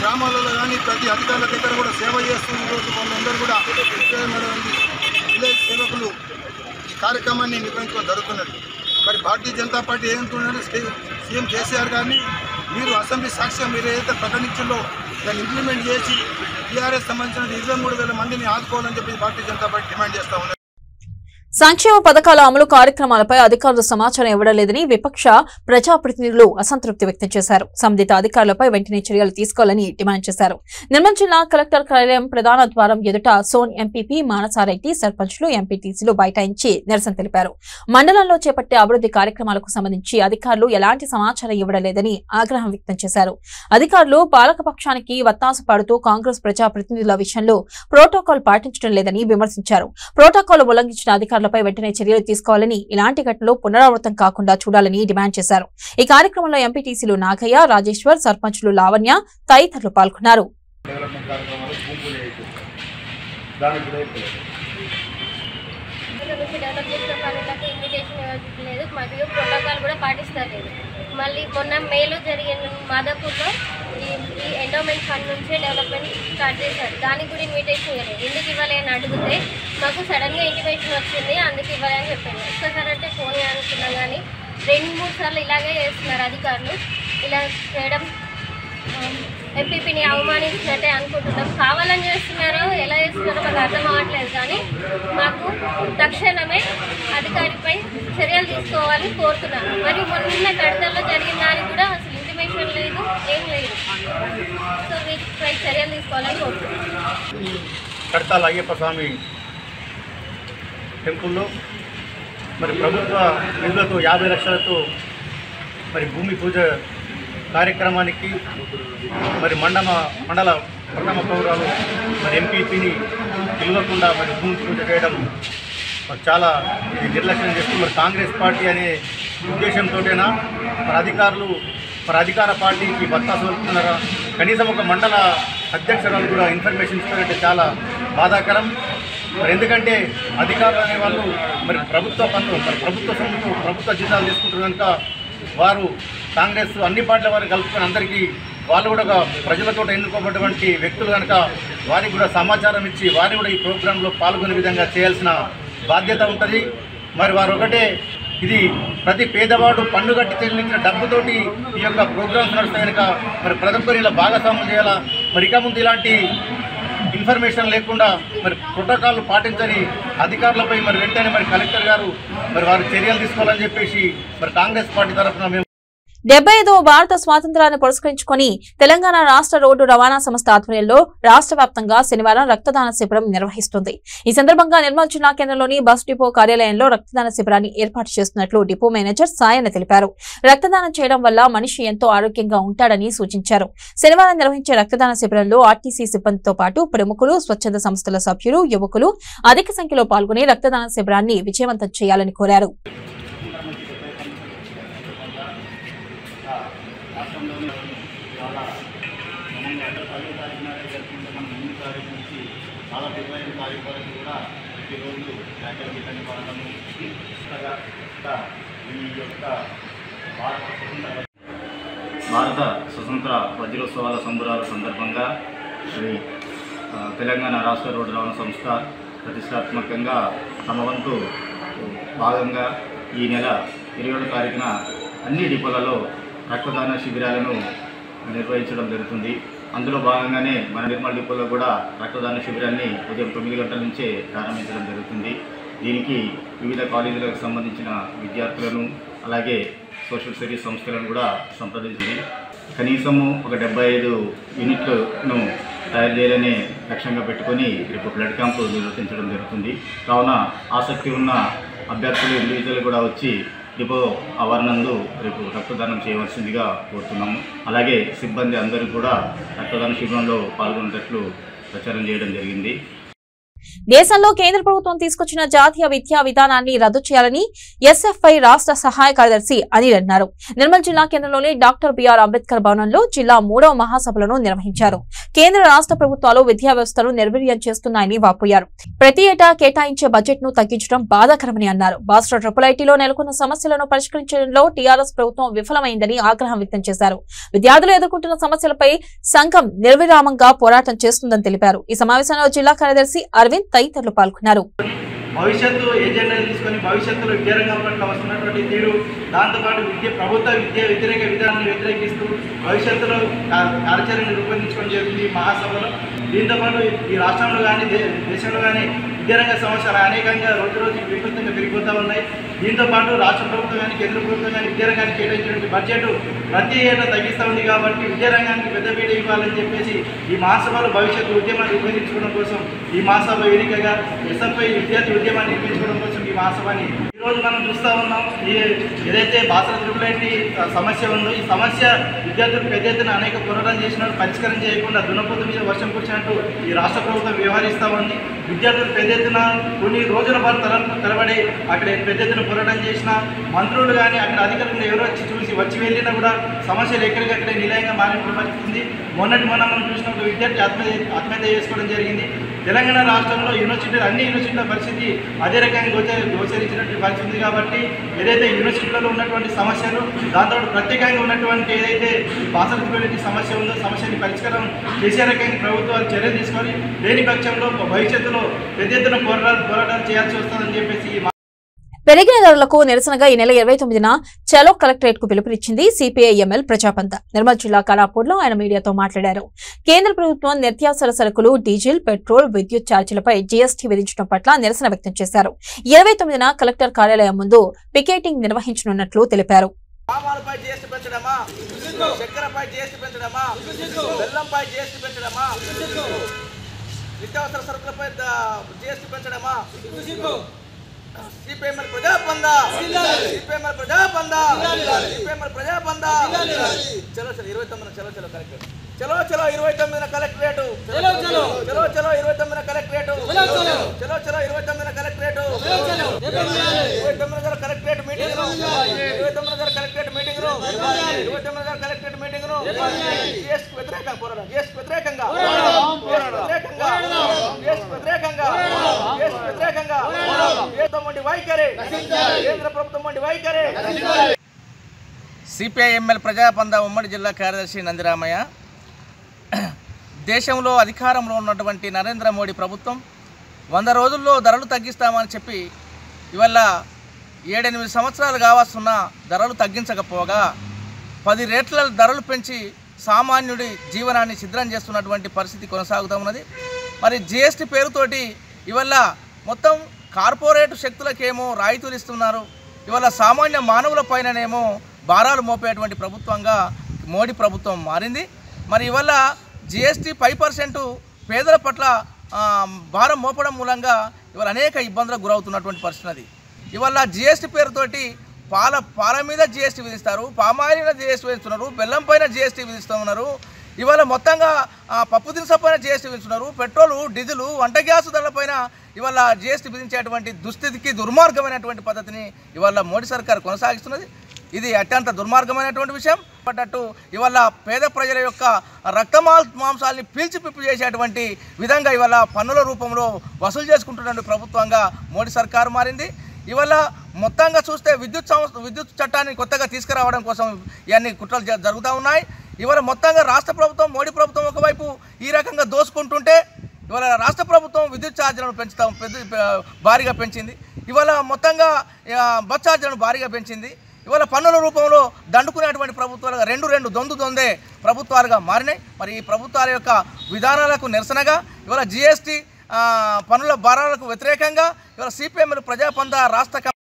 Speaker 9: గ్రామాలలో కానీ ప్రతి అధికారుల దగ్గర కూడా సేవ చేస్తూ ఈరోజు వాళ్ళందరూ కూడా విజయమైనటువంటి విలేజ్ సేవకులు ఈ కార్యక్రమాన్ని నిర్వహించడం జరుగుతున్నది మరి భారతీయ జనతా పార్టీ ఏమంటున్నారు సీఎం కేసీఆర్ గారిని మీరు అసెంబ్లీ సాక్ష్యం మీరు ఏదైతే ప్రకటించిందో దాన్ని ఇంప్లిమెంట్ చేసి టీఆర్ఎస్ సంబంధించిన ఇరవై మూడు వేల మందిని ఆదుకోవాలని చెప్పి భారతీయ జనతా పార్టీ డిమాండ్ చేస్తా ఉన్నారు
Speaker 1: సంక్షేమ పథకాల అమలు కార్యక్రమాలపై అధికారులు సమాచారం ఇవ్వడం లేదని విపక్ష ప్రజాప్రతినిధులు అసంతృప్తి వ్యక్తం చేశారు సంబంధిత అధికారులపై వెంటనే చర్యలు తీసుకోవాలని డిమాండ్ చేశారు నిర్మల్ జిల్లా కలెక్టర్ కార్యాలయం ప్రధాన ద్వారం ఎదుట సోన్ ఎంపీపీ మానసారెడ్డి సర్పంచ్లు ఎంపీటీసీలు బైఠాయించి నిరసన తెలిపారు మండలంలో చేపట్టే అభివృద్ధి కార్యక్రమాలకు సంబంధించి అధికారులు ఎలాంటి సమాచారం ఇవ్వడం లేదని ఆగ్రహం వ్యక్తం చేశారు అధికారులు పాలకపక్షానికి వత్తాసు పాడుతూ కాంగ్రెస్ ప్రజాప్రతినిధుల విషయంలో ప్రోటోకాల్ పాటించడం లేదని విమర్శించారు ప్రోటోకాల్ ఉల్లంఘించిన అధికారులపై వెంటనే చర్యలు తీసుకోవాలని ఇలాంటి ఘటనలు పునరావృతం కాకుండా చూడాలని డిమాండ్ చేశారు ఈ కార్యక్రమంలో ఎంపీటీసీలు నాగయ్య రాజేశ్వర్ సర్పంచులు లావణ్య తదితరులు పాల్గొన్నారు
Speaker 7: డెవలప్మెంట్ కార్యక్రమాలు గుంపులు చేయొచ్చు దానికి రేపు
Speaker 10: నుంచి డెవలప్ చేసిన పనులకు ఇన్విటేషన్ లేదు మరియు ప్రోటోకాల్ కూడా పాటిస్తలేదు మళ్ళీ మొన్న మేలో జరిగిన మాదాపూర్లో ఈ ఈ ఎండోమెంట్ ఫండ్ నుంచే డెవలప్మెంట్ స్టార్ట్ చేశారు దానికి కూడా ఇన్విటేషన్ ఇవ్వలేదు ఎందుకు ఇవ్వాలి అని అడిగితే మాకు సడన్గా ఇంటిమేషన్ వచ్చింది అందుకు ఇవ్వాలి అని చెప్పాను ఒక్కసారి అంటే ఫోన్ అనుకున్నాం కానీ రెండు మూడు సార్లు ఇలాగే చేస్తున్నారు అధికారులు ఇలా చేయడం ఎంపీపీని అవమానించినట్టే అనుకుంటున్నాం కావాలని చేస్తున్నారో ఎలా చేస్తున్నారో మాకు అర్థం అవ్వట్లేదు కానీ మాకు తక్షణమే అధికారిపై చర్యలు తీసుకోవాలని కోరుతున్నాను మరియు మొన్న కడతల్లో జరిగిన దానికి కూడా అసలు ఇంటిమేషన్ లేదు ఏం లేదు సో వీటిపై చర్యలు తీసుకోవాలని కోరుతున్నాను
Speaker 11: కడతాల అయ్యప్ప స్వామి టెంపుల్లో మరి ప్రభుత్వ నిధులతో యాభై లక్షలతో మరి భూమి పూజ కార్యక్రమానికి మరి మండమ మండల ప్రథమ పౌరాలు మరి ఎంపీపీని పిలవకుండా మరి భూమి పూజ చేయడం మరి చాలా ఇది నిర్లక్ష్యం చేస్తూ మరి కాంగ్రెస్ పార్టీ అనే ఉద్దేశంతోటేనా మరి అధికారులు మరి అధికార పార్టీకి బత్తాసు వెళ్తున్నారా కనీసం ఒక మండల అధ్యక్షురాలు కూడా ఇన్ఫర్మేషన్ ఇస్తారంటే చాలా బాధాకరం మరి ఎందుకంటే అధికారులు అనే వాళ్ళు మరి ప్రభుత్వ పన్ను మరి ప్రభుత్వ సొమ్ముతో ప్రభుత్వ జీతాలు తీసుకుంటారు కనుక వారు కాంగ్రెస్ అన్ని పార్టీల వారు కలుపుకొని అందరికీ వాళ్ళు కూడా ఒక ప్రజలతో ఎన్నుకోబడినటువంటి వ్యక్తులు కనుక వారికి కూడా సమాచారం ఇచ్చి వారిని కూడా ఈ ప్రోగ్రాంలో పాల్గొనే విధంగా చేయాల్సిన బాధ్యత ఉంటుంది మరి వారు ఒకటే ఇది ప్రతి పేదవాడు పన్ను కట్టి చెల్లించిన డబ్బుతోటి ఈ యొక్క ప్రోగ్రామ్స్ నడుస్తాయి కనుక మరి ప్రతి ఒక్కరు ఇలా భాగస్వామ్యం చేయాలా మరి ఇక ముందు ఇలాంటి ఇన్ఫర్మేషన్ లేకుండా మరి ప్రోటోకాల్ పాటించని అధికారులపై మరి వెంటనే మరి కలెక్టర్ గారు మరి వారు చర్యలు తీసుకోవాలని చెప్పేసి మరి కాంగ్రెస్ పార్టీ తరఫున మేము
Speaker 1: డెబ్బై ఐదవ భారత స్వాతంత్రాన్ని పురస్కరించుకొని తెలంగాణ రాష్ట్ర రోడ్డు రవాణా సంస్థ ఆధ్వర్యంలో రాష్ట్ర వ్యాప్తంగా శనివారం రక్తదాన శిబిరం నిర్వహిస్తుంది ఈ సందర్భంగా నిర్మల్ జిల్లా కేంద్రంలోని బస్ డిపో కార్యాలయంలో రక్తదాన శిబిరాన్ని ఏర్పాటు చేస్తున్నట్లు డిపో మేనేజర్ సాయన తెలిపారు రక్తదానం చేయడం వల్ల మనిషి ఎంతో ఆరోగ్యంగా ఉంటాడని సూచించారు శనివారం నిర్వహించే రక్తదాన శిబిరంలో ఆర్టీసీ సిబ్బందితో పాటు ప్రముఖులు స్వచ్ఛంద సంస్థల సభ్యులు యువకులు అధిక సంఖ్యలో పాల్గొని రక్తదాన శిబిరాన్ని విజయవంతం చేయాలని కోరారు
Speaker 8: రాష్ట్రంలోని చాలా ఘనంగా పదో తారీఖు నాడే జరుపుకుంటే మనం ముందు తారీఖు నుంచి చాలా ఇరవై ఐదు తారీఖు వరకు కూడా ప్రతిరోజు ఫ్యాకల్టీ పని పడడము కొత్తగా ఇంకా ఈ యొక్క భారత స్వతంత్ర భారత స్వతంత్ర వజ్రోత్సవాల సంబరాల సందర్భంగా మరి ఆ, తెలంగాణ రాష్ట్ర రోడ్డు రవాణా సంస్థ ప్రతిష్టాత్మకంగా తమ వంతు భాగంగా ఈ నెల ఇరవై ఏడు తారీఖున అన్ని డిపోలలో రక్తదాన శిబిరాలను నిర్వహించడం జరుగుతుంది అందులో భాగంగానే మన నిర్మల్ డిపోలో కూడా రక్తదాన శిబిరాన్ని ఉదయం తొమ్మిది గంటల నుంచే ప్రారంభించడం జరుగుతుంది దీనికి వివిధ కాలేజీలకు సంబంధించిన విద్యార్థులను అలాగే సోషల్ సర్వీస్ సంస్థలను కూడా సంప్రదించింది కనీసము ఒక డెబ్బై ఐదు యూనిట్లను తయారు చేయాలనే లక్ష్యంగా పెట్టుకొని రేపు బ్లడ్ క్యాంపు నిర్వర్తించడం జరుగుతుంది కావున ఆసక్తి ఉన్న అభ్యర్థులు ఇండివిజువల్ కూడా వచ్చి డిపో ఆవరణందు రేపు రక్తదానం చేయవలసిందిగా కోరుతున్నాము అలాగే సిబ్బంది అందరూ కూడా రక్తదాన శిబిరంలో పాల్గొనేటట్లు ప్రచారం చేయడం జరిగింది
Speaker 1: దేశంలో కేంద్ర ప్రభుత్వం తీసుకొచ్చిన జాతీయ విద్యా విధానాన్ని రద్దు చేయాలని ఎస్ఎఫ్ఐ రాష్ట్ర సహాయ కార్యదర్శి అనిల్ అన్నారు నిర్మల్ జిల్లా కేంద్రంలోని డాక్టర్ బిఆర్ అంబేద్కర్ భవనంలో జిల్లా మూడవ మహాసభలను నిర్వహించారు కేంద్ర రాష్ట్ర ప్రభుత్వాలు విద్యా వ్యవస్థను నిర్వీర్యం చేస్తున్నాయని వాపోయారు ప్రతి ఏటా కేటాయించే బడ్జెట్ ను తగ్గించడం బాధాకరమని అన్నారు బాస్టర్ ట్రిపుల్ ఐటీలో నెలకొన్న సమస్యలను పరిష్కరించడంలో టీఆర్ఎస్ ప్రభుత్వం విఫలమైందని ఆగ్రహం వ్యక్తం చేశారు విద్యార్థులు ఎదుర్కొంటున్న సమస్యలపై సంఘం నిర్విరామంగా పోరాటం చేస్తుందని తెలిపారు ఈ సమావేశంలో జిల్లా కార్యదర్శి అరవింద్ తదితరులు పాల్గొన్నారు
Speaker 12: భవిష్యత్తు ఏజెండాలు తీసుకొని భవిష్యత్తులో విద్యారంగం పట్ల వస్తున్నటువంటి తీరు దాంతోపాటు విద్య ప్రభుత్వ విద్య వ్యతిరేక విధానాన్ని వ్యతిరేకిస్తూ భవిష్యత్తులో కా- కార్యాచరణ రూపొందించుకోవడం జరిగింది ఈ మహాసభలో దీంతోపాటు ఈ రాష్ట్రంలో కానీ దే- దేశంలో కానీ విద్యారంగ సమస్యలు అనేకంగా రోజు రోజుకి విపరీతంగా పెరిగిపోతూ ఉన్నాయి దీంతో పాటు రాష్ట్ర ప్రభుత్వం కానీ కేంద్ర ప్రభుత్వం కానీ విద్యారంగానికి కేటాయించినటువంటి బడ్జెట్ ప్రతి ఏటా తగ్గిస్తూ ఉంది కాబట్టి విద్యారంగానికి పెద్దపీట ఇవ్వాలని చెప్పేసి ఈ మహాసభలో భవిష్యత్తు ఉద్యమాన్ని రూపొందించుకోవడం కోసం ఈ మహాసభ వేదికగా ఎస్ఎఫ్ఐ విద్యార్థి ఉద్యమాన్ని నిర్మించుకోవడం కోసం ఈ మహాసభని ఈ రోజు మనం చూస్తూ ఉన్నాం ఈ ఏదైతే బాసర త్రిపులైటి సమస్య ఉందో ఈ సమస్య విద్యార్థులు పెద్ద ఎత్తున అనేక పోరాటాలు చేసినట్టు పరిష్కారం చేయకుండా దున్నపోతు మీద వర్షం కురిచినట్టు ఈ రాష్ట్ర ప్రభుత్వం వ్యవహరిస్తూ ఉంది విద్యార్థులు పెద్ద ఎత్తున కొన్ని రోజుల పాటు తర తరబడి అక్కడ పెద్ద ఎత్తున పోరాటం చేసిన మంత్రులు కానీ అక్కడ అధికారులు ఎవరు వచ్చి చూసి వచ్చి వెళ్ళినా కూడా సమస్యలు ఎక్కడికక్కడే నిలయంగా మారిన పరిస్థితి ఉంది మొన్నటి మొన్న మనం చూసిన ఒక విద్యార్థి ఆత్మహత్య ఆత్మహత్య చేసుకోవడం జరిగింది తెలంగాణ రాష్ట్రంలో యూనివర్సిటీలు అన్ని యూనివర్సిటీల పరిస్థితి అదే రకంగా గోచ గోచరించినటువంటి పరిస్థితి ఉంది కాబట్టి ఏదైతే యూనివర్సిటీలలో ఉన్నటువంటి సమస్యలు దాంతో ప్రత్యేకంగా ఉన్నటువంటి ఏదైతే బాసరటువంటి సమస్య ఉందో సమస్యని పరిష్కారం చేసే రకంగా ప్రభుత్వాలు చర్యలు తీసుకొని లేని పక్షంలో భవిష్యత్తులో పెద్ద ఎత్తున పోరాటాలు పోరాటాలు చేయాల్సి వస్తుందని చెప్పేసి ఈ
Speaker 1: పెరిగిన ధరలకు నిరసనగా ఈ నెల ఇరవై తొమ్మిదిన చలో కలెక్టరేట్ కు పిలుపునిచ్చింది సిపిఐఎంఎల్ ప్రజాపంత నిర్మల్ జిల్లా కళాపూర్ లో ఆయన మీడియాతో మాట్లాడారు కేంద్ర ప్రభుత్వం నిత్యావసర సరుకులు డీజిల్ పెట్రోల్ విద్యుత్ ఛార్జీలపై జీఎస్టీ విధించడం పట్ల నిరసన వ్యక్తం చేశారు ఇరవై తొమ్మిదిన కలెక్టర్ కార్యాలయం ముందు పికెటింగ్ నిర్వహించనున్నట్లు తెలిపారు
Speaker 12: పామాలపై జీఎస్టీ పెంచడమా చక్కెరపై జీఎస్టీ పెంచడమా బెల్లంపై జీఎస్టీ పెంచడమా నిత్యావసర సరుకులపై జీఎస్టీ పెంచడమా సిపిఎంఎల్ ప్రజాబంద సిపిఎంఎల్ ప్రజాబంద సిపిఎంఎల్ ప్రజాబంద చలో చలో ఇరవై తొమ్మిది చలో చలో కలెక్టరేట్ చలో చలో ఇరవై తొమ్మిదిన కలెక్టరేట్ చలో చలో చలో చలో ఇరవై తొమ్మిదిన కలెక్టరేట్ చలో చలో ఇరవై తొమ్మిదిన కలెక్టరేట్ ఇరవై తొమ్మిది గల కలెక్టరేట్ మీటింగ్ ఇరవై తొమ్మిది గల కలెక్టరేట్ మీటింగ్ ఇరవై తొమ్మిది గల కలెక్టరేట్ మీటింగ్ జిఎస్ వ్యతిరేకంగా పోరాటం జిఎస్ వ్యతిరేకంగా జిఎస్ వ్యతిరేకంగా జిఎస్ వ్యతిరేకంగా జిఎస్ వ్యతిరేకంగా కేంద్రం వంటి వైఖరి కేంద్ర ప్రభుత్వం వంటి వైఖరి సిపిఐఎంఎల్ ప్రజాపంద ఉమ్మడి జిల్లా కార్యదర్శి నందిరామయ్య దేశంలో అధికారంలో ఉన్నటువంటి నరేంద్ర మోడీ ప్రభుత్వం వంద రోజుల్లో ధరలు తగ్గిస్తామని చెప్పి ఇవాళ ఏడెనిమిది సంవత్సరాలు కావస్తున్న ధరలు తగ్గించకపోగా పది రేట్ల ధరలు పెంచి సామాన్యుడి జీవనాన్ని ఛిద్రం చేస్తున్నటువంటి పరిస్థితి కొనసాగుతూ ఉన్నది మరి జిఎస్టీ పేరుతోటి ఇవల్ల మొత్తం కార్పొరేట్ శక్తులకేమో రాయితీలు ఇస్తున్నారు ఇవాళ సామాన్య మానవుల పైననేమో భారాలు మోపేటువంటి ప్రభుత్వంగా మోడీ ప్రభుత్వం మారింది మరి ఇవల్ల జిఎస్టీ ఫైవ్ పర్సెంట్ పేదల పట్ల ఆ, భారం మోపడం మూలంగా ఇవాళ అనేక ఇబ్బందులకు గురవుతున్నటువంటి పరిస్థితి అది ఇవాళ జిఎస్టీ పేరుతోటి పాల పాల మీద జిఎస్టీ విధిస్తారు పామాయిల్ మీద జిఎస్టీ విధిస్తున్నారు బెల్లం పైన జిఎస్టీ విధిస్తూ ఉన్నారు ఇవాళ మొత్తంగా ఆ, పప్పు దినుసుల పైన జిఎస్టీ విధిస్తున్నారు పెట్రోలు డీజిల్ వంట గ్యాస్ ధరలపైన ఇవాళ జిఎస్టీ విధించేటువంటి దుస్థితికి దుర్మార్గమైనటువంటి పద్ధతిని ఇవాళ మోడీ సర్కార్ కొనసాగిస్తున్నది ఇది అత్యంత దుర్మార్గమైనటువంటి విషయం పడ్డట్టు ఇవాళ పేద ప్రజల యొక్క రక్తమా మాంసాలని పీల్చి పిప్పి చేసేటువంటి విధంగా ఇవాళ పన్నుల రూపంలో వసూలు చేసుకుంటున్న ప్రభుత్వంగా మోడీ సర్కారు మారింది ఇవాళ మొత్తంగా చూస్తే విద్యుత్ సంస్థ విద్యుత్ చట్టాన్ని కొత్తగా తీసుకురావడం కోసం ఇవన్నీ కుట్రలు జ- జరుగుతూ ఉన్నాయి ఇవాళ మొత్తంగా రాష్ట్ర ప్రభుత్వం మోడీ ప్రభుత్వం ఒకవైపు ఈ రకంగా దోసుకుంటుంటే ఇవాళ రాష్ట్ర ప్రభుత్వం విద్యుత్ ఛార్జీలను పెంచుతాం పెద్ద ప- భారీగా పెంచింది ఇవాళ మొత్తంగా ఆ, బస్ ఛార్జీలను భారీగా పెంచింది ఇవాళ పన్నుల రూపంలో దండుకునేటువంటి ప్రభుత్వాలుగా రెండు రెండు దొందు దొందే ప్రభుత్వాలుగా మారినాయి మరి ఈ ప్రభుత్వాల యొక్క విధానాలకు నిరసనగా ఇవాళ జిఎస్టీ పన్నుల భారాలకు వ్యతిరేకంగా ఇవాళ సిపిఎంఎల్ ప్రజాపంద రాష్ట్ర కమిటీ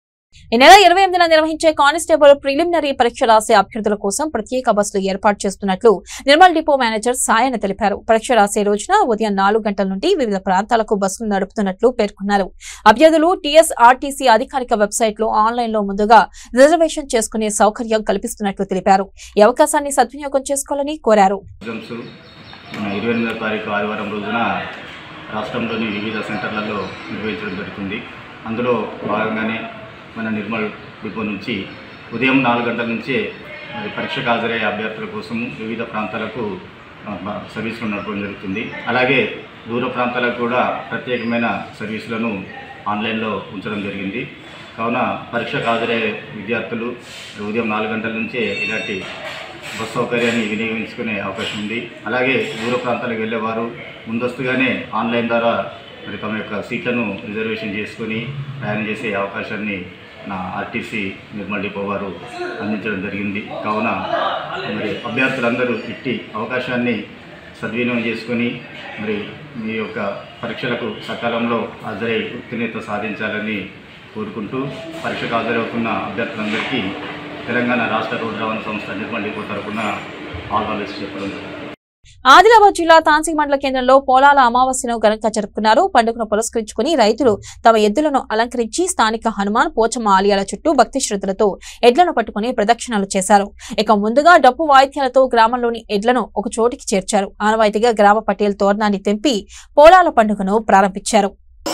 Speaker 1: ఈ నెల ఇరవై ఎనిమిదిన నిర్వహించే కానిస్టేబుల్ ప్రిలిమినరీ పరీక్ష రాసే అభ్యర్థుల కోసం ప్రత్యేక బస్సులు ఏర్పాటు చేస్తున్నట్లు నిర్మల్ డిపో మేనేజర్ సాయన తెలిపారు పరీక్ష రాసే రోజున ఉదయం నాలుగు గంటల నుండి వివిధ ప్రాంతాలకు బస్సులు నడుపుతున్నట్లు పేర్కొన్నారు అభ్యర్థులు టీఎస్ఆర్టీసీ అధికారిక వెబ్సైట్ లో ఆన్లైన్ లో ముందుగా రిజర్వేషన్ చేసుకునే సౌకర్యం కల్పిస్తున్నట్లు తెలిపారు ఈ అవకాశాన్ని సద్వినియోగం చేసుకోవాలని కోరారు
Speaker 13: ఎగ్జామ్స్ మన ఇరవై ఎనిమిదో తారీఖు ఆదివారం రోజున రాష్ట్రంలోని వివిధ సెంటర్లలో నిర్వహించడం జరుగుతుంది అందులో భాగంగానే మన నిర్మల్ డిపో నుంచి ఉదయం నాలుగు గంటల నుంచే మరి పరీక్షకు హాజరయ్యే అభ్యర్థుల కోసం వివిధ ప్రాంతాలకు ఆ, బ- సర్వీసులు నడపడం జరుగుతుంది అలాగే దూర ప్రాంతాలకు కూడా ప్రత్యేకమైన సర్వీసులను ఆన్లైన్లో ఉంచడం జరిగింది కావున పరీక్షకు హాజరయ్యే విద్యార్థులు ఉదయం నాలుగు గంటల నుంచే ఇలాంటి బస్ సౌకర్యాన్ని వినియోగించుకునే అవకాశం ఉంది అలాగే దూర ప్రాంతాలకు వెళ్ళేవారు ముందస్తుగానే ఆన్లైన్ ద్వారా మరి తమ యొక్క సీట్లను రిజర్వేషన్ చేసుకుని ప్రయాణం చేసే అవకాశాన్ని నా ఆర్టీసీ నిర్మల్ డిపో వారు అందించడం జరిగింది కావున మరి అభ్యర్థులందరూ ఇట్టి అవకాశాన్ని సద్వినియోగం చేసుకొని మరి మీ యొక్క పరీక్షలకు సకాలంలో హాజరై ఉత్తీర్ణత సాధించాలని కోరుకుంటూ పరీక్షకు హాజరవుతున్న అభ్యర్థులందరికీ తెలంగాణ రాష్ట్ర రోడ్డు రవాణా సంస్థ నిర్మల్ డిపో తరఫున ఆల్ ద బెస్ట్ చెప్పడం జరుగుతుంది
Speaker 1: ఆదిలాబాద్ జిల్లా తాన్సింగ్ మండల కేంద్రంలో పోలాల అమావాస్యను ఘనంగా జరుపుకున్నారు పండుగను పురస్కరించుకుని రైతులు తమ ఎద్దులను అలంకరించి స్థానిక హనుమాన్ పోచమ్మ ఆలయాల చుట్టూ భక్తి శ్రద్ధలతో ఎడ్లను పట్టుకుని ప్రదక్షిణలు చేశారు ఇక ముందుగా డప్పు వాయిద్యాలతో గ్రామంలోని ఎడ్లను ఒక చోటికి చేర్చారు ఆనవాయితీగా గ్రామ పటేల్ తోరణాన్ని తెంపి పోలాల పండుగను ప్రారంభించారు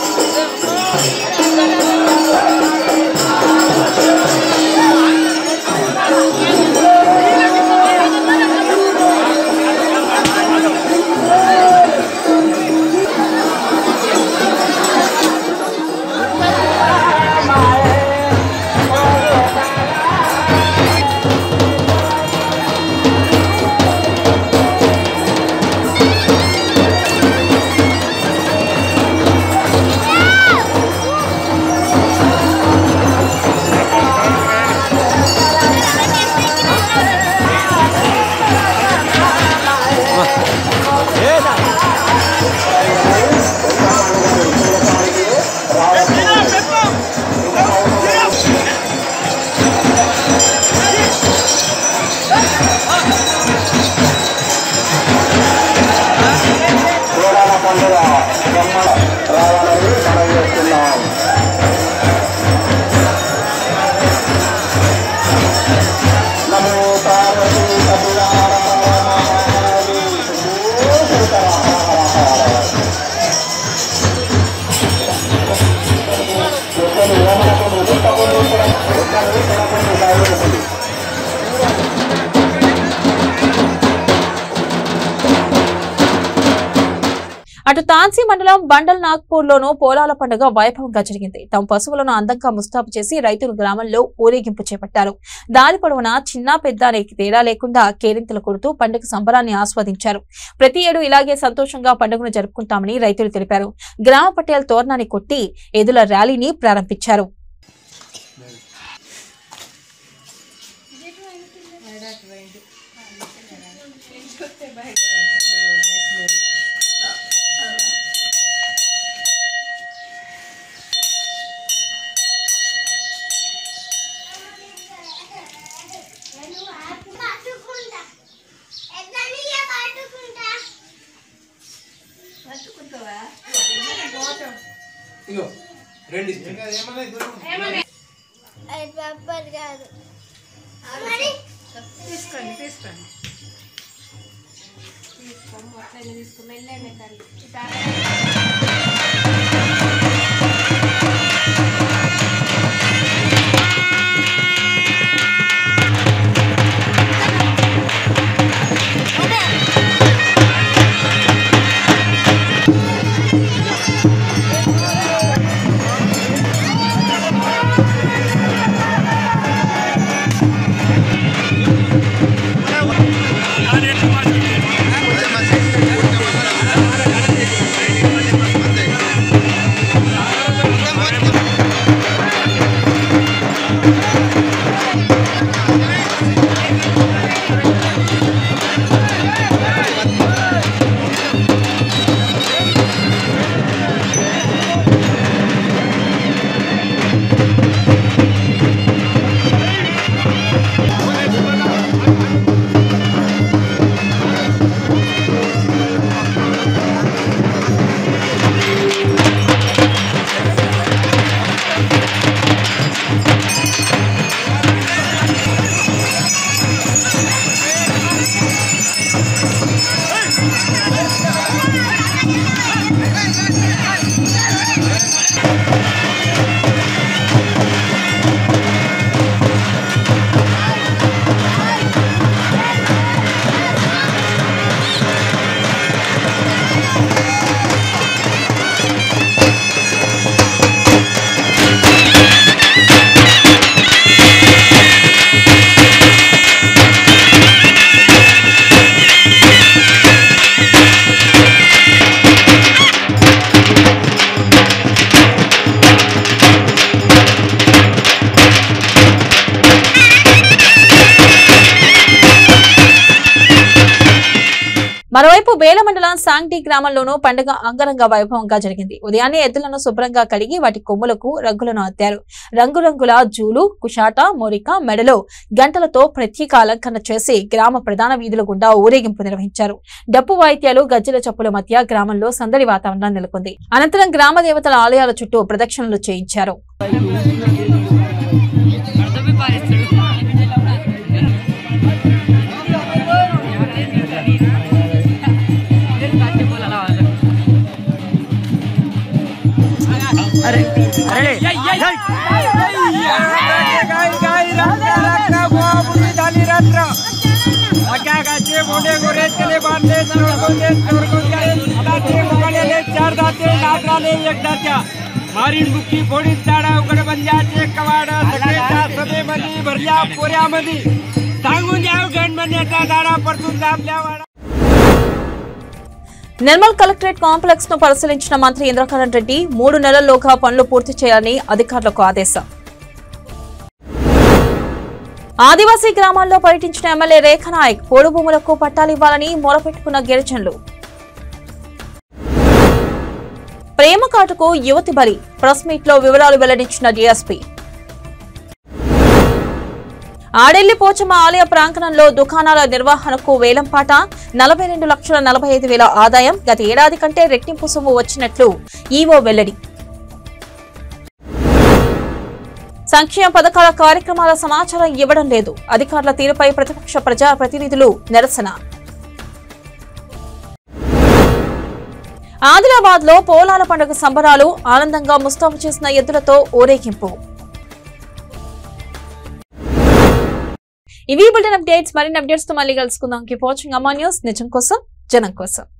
Speaker 1: అటు తాన్సీ మండలం బండల్ నాగ్పూర్ లోను పోలాల పండుగ వైభవంగా జరిగింది తమ పశువులను అందంగా ముస్తాబు చేసి రైతులు గ్రామంలో ఊరేగింపు చేపట్టారు దారి పొడవునా చిన్న పెద్ద అనే తేడా లేకుండా కేరింతలు కొడుతూ పండుగ సంబరాన్ని ఆస్వాదించారు ప్రతి ఏడు ఇలాగే సంతోషంగా పండుగను జరుపుకుంటామని రైతులు తెలిపారు గ్రామ పటేల్ తోరణాన్ని కొట్టి ఎదుల ర్యాలీని ప్రారంభించారు
Speaker 14: ఇగో రెండు
Speaker 15: పేపర్ కాదు
Speaker 4: తీసుకోండి తీసుకోండి తీసుకోండి అట్లనే తీసుకుని వెళ్ళండి తల్లి
Speaker 15: Thank you.
Speaker 1: వేంపు బేల మండలం సాంగ్టీ గ్రామంలోనూ పండుగ అంగరంగ వైభవంగా జరిగింది ఉదయాన్నే ఎద్దులను శుభ్రంగా కడిగి వాటి కొమ్ములకు రంగులను అద్దారు రంగురంగుల జూలు కుషాట మొరిక మెడలో గంటలతో ప్రత్యేక అలంకరణ చేసి గ్రామ ప్రధాన వీధుల గుండా ఊరేగింపు నిర్వహించారు డప్పు వాయిద్యాలు గజ్జల చప్పుల మధ్య గ్రామంలో సందడి వాతావరణం నెలకొంది అనంతరం గ్రామ దేవతల ఆలయాల చుట్టూ ప్రదక్షిణలు చేయించారు
Speaker 14: अरे अरे
Speaker 16: चार दाते नात्राले एक दात्या मारीन बुक्की फोडीत चाडा उघड बंद्याचे कवाड सगळ्याच्या सभेमध्ये भरल्या पोऱ्यामध्ये सांगून द्याव गणमन्याचा दाडा परतून दाबल्या वाडा
Speaker 1: నిర్మల్ కలెక్టరేట్ కాంప్లెక్స్ ను పరిశీలించిన మంత్రి ఇంద్రకరణ్ రెడ్డి మూడు నెలల్లోగా పనులు పూర్తి చేయాలని అధికారులకు ఆదేశం ఆదివాసీ గ్రామాల్లో పర్యటించిన ఎమ్మెల్యే రేఖ నాయక్ పోడు భూములకు పట్టాలివ్వాలని మొరపెట్టుకున్న గిరిజనులు ప్రేమ కాటుకు యువతి బలి ప్రెస్ మీట్ లో వివరాలు వెల్లడించిన డీఎస్పీ ఆడెల్లి పోచమ్మ ఆలయ ప్రాంగణంలో దుకాణాల నిర్వహణకు వేలంపాట నలభై రెండు లక్షల నలభై ఐదు వేల ఆదాయం గత ఏడాది కంటే రెట్టింపు సొమ్ము వచ్చినట్లు ఈవో వెల్లడి సంక్షేమ పథకాల కార్యక్రమాల సమాచారం ఇవ్వడం లేదు అధికారుల తీరుపై ప్రతిపక్ష ప్రజా ప్రతినిధులు నిరసన ఆదిలాబాద్ లో పోలాల పండుగ సంబరాలు ఆనందంగా ముస్తాబు చేసిన ఎద్దులతో ఊరేగింపు ఇవి బులెటిన్ అప్డేట్స్ మరిన్ని అప్డేట్స్ తో మళ్ళీ కలుసుకుందాం కీప్ వాచింగ్ అమ్మా న్యూస్ నిజం కోసం జనం కోసం